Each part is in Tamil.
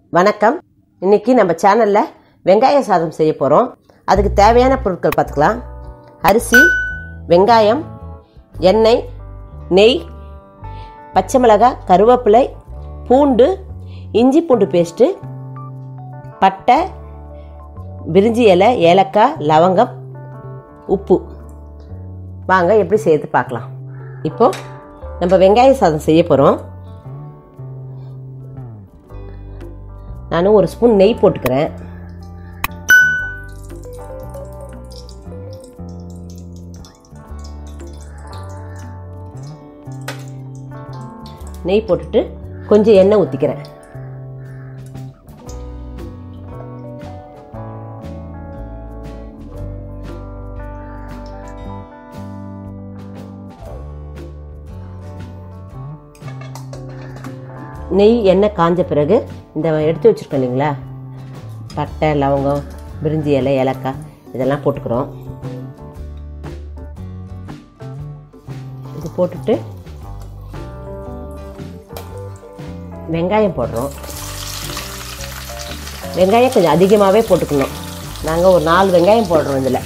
வணக்கம் இன்னைக்கு நம்ம சேனலில் வெங்காய சாதம் செய்ய போகிறோம் அதுக்கு தேவையான பொருட்கள் பார்த்துக்கலாம் அரிசி வெங்காயம் எண்ணெய் நெய் பச்சை மிளகாய் கருவேப்பிலை பூண்டு இஞ்சி பூண்டு பேஸ்ட்டு பட்டை பிரிஞ்சி இலை ஏலக்காய் லவங்கம் உப்பு வாங்க எப்படி செய்யறது பார்க்கலாம் இப்போ நம்ம வெங்காய சாதம் செய்ய போகிறோம் நான் ஒரு ஸ்பூன் நெய் போட்டுக்கிறேன் நெய் போட்டுட்டு கொஞ்சம் எண்ணெய் ஊற்றிக்கிறேன் நெய் எண்ணெய் காஞ்ச பிறகு இந்த எடுத்து வச்சுருக்கோம் இல்லைங்களா பட்டை லவங்கம் பிரிஞ்சி இலை ஏலக்காய் இதெல்லாம் போட்டுக்கிறோம் இது போட்டுட்டு வெங்காயம் போடுறோம் வெங்காயம் கொஞ்சம் அதிகமாகவே போட்டுக்கணும் நாங்கள் ஒரு நாலு வெங்காயம் போடுறோம் இதில்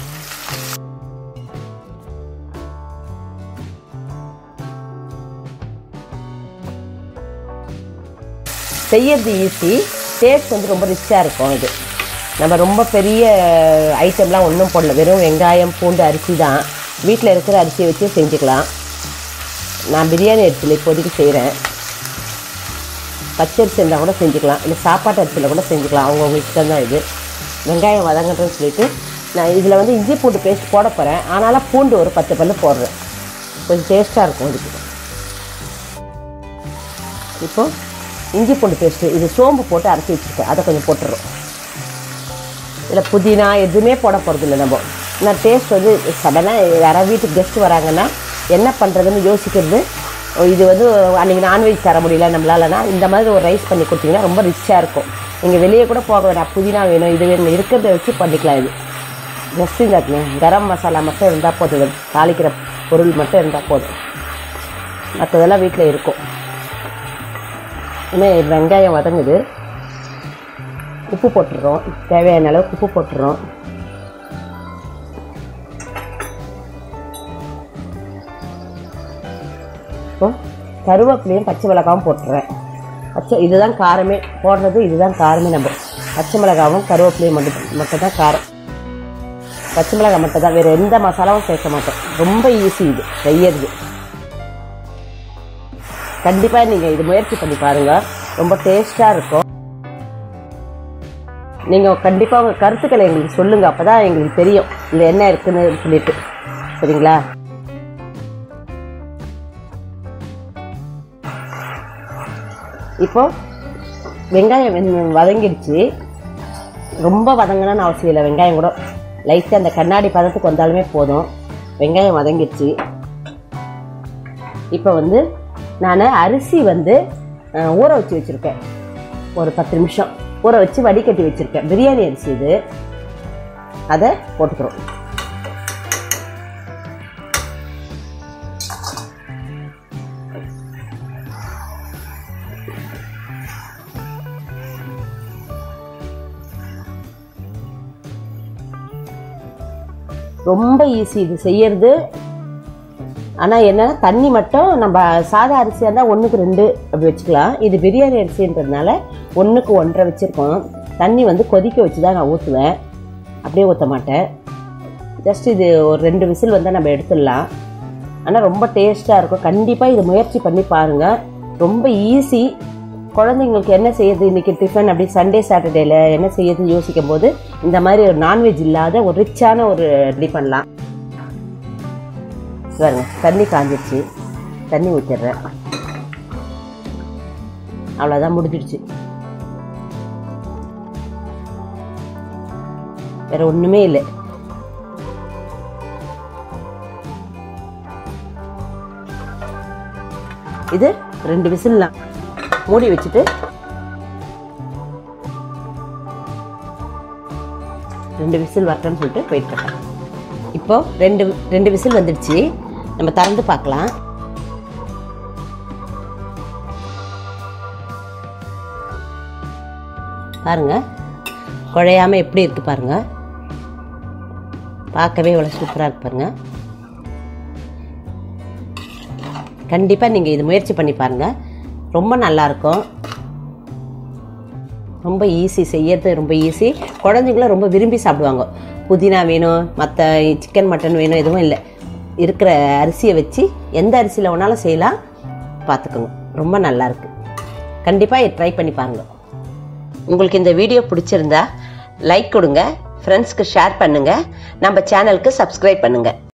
செய்யறது ஈஸி டேஸ்ட் வந்து ரொம்ப ரிச்சாக இருக்கும் இது நம்ம ரொம்ப பெரிய ஐட்டம்லாம் ஒன்றும் போடல வெறும் வெங்காயம் பூண்டு அரிசி தான் வீட்டில் இருக்கிற அரிசியை வச்சு செஞ்சுக்கலாம் நான் பிரியாணி அரிசியில் இப்போதைக்கு செய்கிறேன் பச்சரிசி இருந்தால் கூட செஞ்சுக்கலாம் இல்லை சாப்பாட்டு அரிசியில் கூட செஞ்சுக்கலாம் அவங்கவுங்க இஷ்டம் தான் இது வெங்காயம் வதங்கட்டும்னு சொல்லிட்டு நான் இதில் வந்து இஞ்சி பூண்டு பேஸ்ட் போட போகிறேன் ஆனாலும் பூண்டு ஒரு பத்து பல்லு போடுறேன் கொஞ்சம் டேஸ்ட்டாக இருக்கும் இதுக்கு இப்போ இஞ்சி பூண்டு பேஸ்ட்டு இது சோம்பு போட்டு அரைச்சி வச்சுருக்கேன் அதை கொஞ்சம் போட்டுடுறோம் இதில் புதினா எதுவுமே போட போகிறது இல்லை நம்ம நான் டேஸ்ட் வந்து சடனாக யாராவது வீட்டுக்கு கெஸ்ட் வராங்கன்னா என்ன பண்ணுறதுன்னு யோசிக்கிறது ஓ, இது வந்து அன்றைக்கி நான்வெஜ் தர முடியல நம்மளாலனா இந்த மாதிரி ஒரு ரைஸ் பண்ணி கொடுத்தீங்கன்னா ரொம்ப ரிச்சாக இருக்கும் நீங்கள் வெளியே கூட போக வேண்டாம் புதினா வேணும் இது வேணும் இருக்கிறத வச்சு பண்ணிக்கலாம் இது ஜஸ்ட் இந்த கரம் மசாலா மட்டும் இருந்தால் போதும் இது தாளிக்கிற பொருள் மட்டும் இருந்தால் போதும் மற்றதெல்லாம் வீட்டில் இருக்கும் இன்னும் வெங்காயம் வதங்குது உப்பு போட்டுடுறோம் தேவையான அளவுக்கு உப்பு போட்டுடுறோம் இப்போ கருவேப்பிலையும் பச்சை மிளகாவும் போட்டுறேன் பச்சை இதுதான் காரமே போடுறது இதுதான் காரமே நம்ம பச்சை மிளகாவும் கருவேப்பிலையும் மட்டும் மட்டும் தான் காரம் பச்சை மிளகாய் மட்டும் தான் வேறு எந்த மசாலாவும் சேர்க்க மாட்டோம் ரொம்ப ஈஸி இது செய்யறது கண்டிப்பாக நீங்கள் இது முயற்சி பண்ணி பாருங்கள் ரொம்ப டேஸ்ட்டாக இருக்கும் நீங்கள் கண்டிப்பாக உங்கள் கருத்துக்களை எங்களுக்கு சொல்லுங்கள் அப்போ தான் எங்களுக்கு தெரியும் இதில் என்ன இருக்குன்னு சொல்லிட்டு சரிங்களா இப்போ வெங்காயம் வெந்~ வதங்கிடுச்சு ரொம்ப வதங்கணும்னு அவசியம் இல்லை வெங்காயம் கூட லைட்டாக அந்த கண்ணாடி பதத்துக்கு வந்தாலுமே போதும் வெங்காயம் வதங்கிடுச்சு இப்போ வந்து நான் அரிசி வந்து அஹ், ஊற வச்சு வச்சுருக்கேன் ஒரு பத்து நிமிஷம் ஊற வச்சு வடிகட்டி வச்சுருக்கேன் பிரியாணி அரிசி இது அதை போட்டுக்கிறோம் ரொம்ப ஈஸி இது செய்யறது ஆனால் என்னன்னா தண்ணி மட்டும் நம்ம சாதா அரிசியாக இருந்தால் ஒன்றுக்கு ரெண்டு அப்படி வச்சுக்கலாம் இது பிரியாணி அரிசின்றதுனால ஒன்றுக்கு ஒன்றரை வச்சுருக்கோம் தண்ணி வந்து கொதிக்க வச்சு தான் நான் ஊற்றுவேன் அப்படியே ஊற்ற மாட்டேன் ஜஸ்ட் இது ஒரு ரெண்டு விசில் வந்தால் நம்ம எடுத்துடலாம் ஆனால் ரொம்ப டேஸ்ட்டாக இருக்கும் கண்டிப்பாக இது முயற்சி பண்ணி பாருங்கள் ரொம்ப ஈஸி குழந்தைங்களுக்கு என்ன செய்யுது இன்றைக்கி டிஃபன் அப்படி சண்டே சாட்டர்டேல என்ன செய்யுதுன்னு யோசிக்கும் போது இந்த மாதிரி ஒரு நான்வெஜ் இல்லாத ஒரு ரிச்சான ஒரு ரெடி பண்ணலாம் பாருங்க தண்ணி காஞ்சிருச்சு தண்ணி ஊற்றிடுறேன் அவ்வளோதான் முடிஞ்சிடுச்சு வேற ஒன்றுமே இல்லை இது ரெண்டு விசில் மூடி வச்சுட்டு ரெண்டு விசில் வரட்டும்னு சொல்லிட்டு வெயிட் பண்ணேன் இப்போ ரெண்டு ரெண்டு விசில் வந்துடுச்சு நம்ம திறந்து பார்க்கலாம் பாருங்கள் குழையாமல் எப்படி இருக்குது பாருங்கள் பார்க்கவே இவ்வளோ சூப்பராக இருக்கு பாருங்கள் கண்டிப்பாக நீங்கள் இது முயற்சி பண்ணி பாருங்கள் ரொம்ப நல்லாயிருக்கும் ரொம்ப ஈஸி செய்யறது ரொம்ப ஈஸி குழந்தைங்களும் ரொம்ப விரும்பி சாப்பிடுவாங்க புதினா வேணும் மற்ற சிக்கன் மட்டன் வேணும் எதுவும் இல்லை இருக்கிற அரிசியை வச்சு எந்த அரிசியில் வேணாலும் செய்யலாம் பார்த்துக்கோங்க ரொம்ப நல்லாயிருக்கு கண்டிப்பாக ட்ரை பண்ணி பாருங்கள் உங்களுக்கு இந்த வீடியோ பிடிச்சிருந்தா லைக் கொடுங்க ஃப்ரெண்ட்ஸ்க்கு ஷேர் பண்ணுங்கள் நம்ம சேனலுக்கு சப்ஸ்கிரைப் பண்ணுங்கள்